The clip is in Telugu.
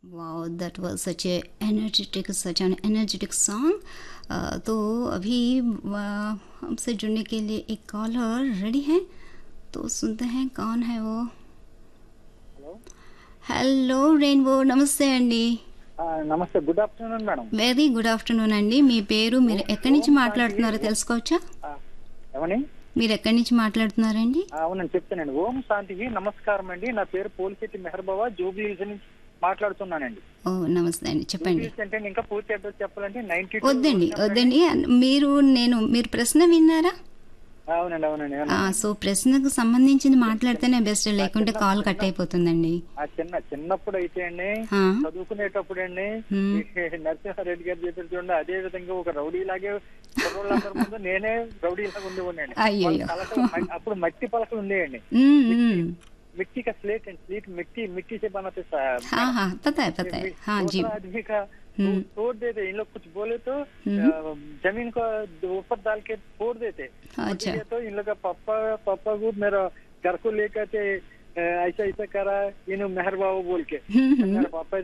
Wow that was such a energetic such an energetic song तो अभी अ, हमसे जुड़ने के लिए एक कॉलर रेडी है तो सुनते हैं कौन है वो హలో హలో రెయిన్బో నమస్తే అండి ఆ, నమస్తే good afternoon madam very good afternoon అండి మీ పేరు మీరు ఎక్కడి నుంచి మాట్లాడుతున్నారో తెలుసుకోవచ్చా ఆ, ఏమని మీరు ఎక్కడి నుంచి మాట్లాడుతున్నారండి ఆ, అవునండి చెప్తానండి ఓం శాంతికి నమస్కారం అండి నా పేరు పోలిశెట్టి మెహర్బాబా జూబ్లీ హిల్స్ నుంచి మాట్లాడుతున్నానండి ఓ నమస్తే అండి జూబ్లీ చెప్పండి హిల్స్ అంటే ఇంకా పూర్తి అడ్రస్ చెప్పాలంటే నైన్టీ వద్దండి వద్దండి మీరు నేను మీరు ప్రశ్న విన్నారా అవునండి అవునండి ఆ, సో ప్రశ్నకు సంబంధించింది మాట్లాడితేనే బెస్ట్ లేకుంటే కాల్ కట్ అయిపోతుందండి ఆ చిన్న చిన్నప్పుడు అయితే అండి ఆ, చదువుకునేటప్పుడు అండి హ్మ్. నరసింహారెడ్డి గారు చెప్పారు చూడండి అదే విధంగా ఒక రౌడీ లాగే కుర్రోళ్ళందరి ముందు నేనే రౌడీ లాగా ఉండేవాడిని అయ్యయ్యో. అప్పుడు మట్టి పలకలు ఉండేయండి हम्म, हम्म, मिट्टी का स्लेट है स्लेट मिट्टी मिट्टी से बनाते सा- हाँ हाँ पता है पता है हाँ जी दूसरा आदमी का हम्म। तो- तोड़ देते इन लोग कुछ बोले तो हम्म। अ, जमीन को ऊपर डाल के फोड़ देते अच्छा इसलिए तो इन लोग का पापा पापा को मेरा घर को लेकर के अ, ऐसा ऐसा करा इन मेहर बाबू बोल के हम्म, हम्म। मेरा पापा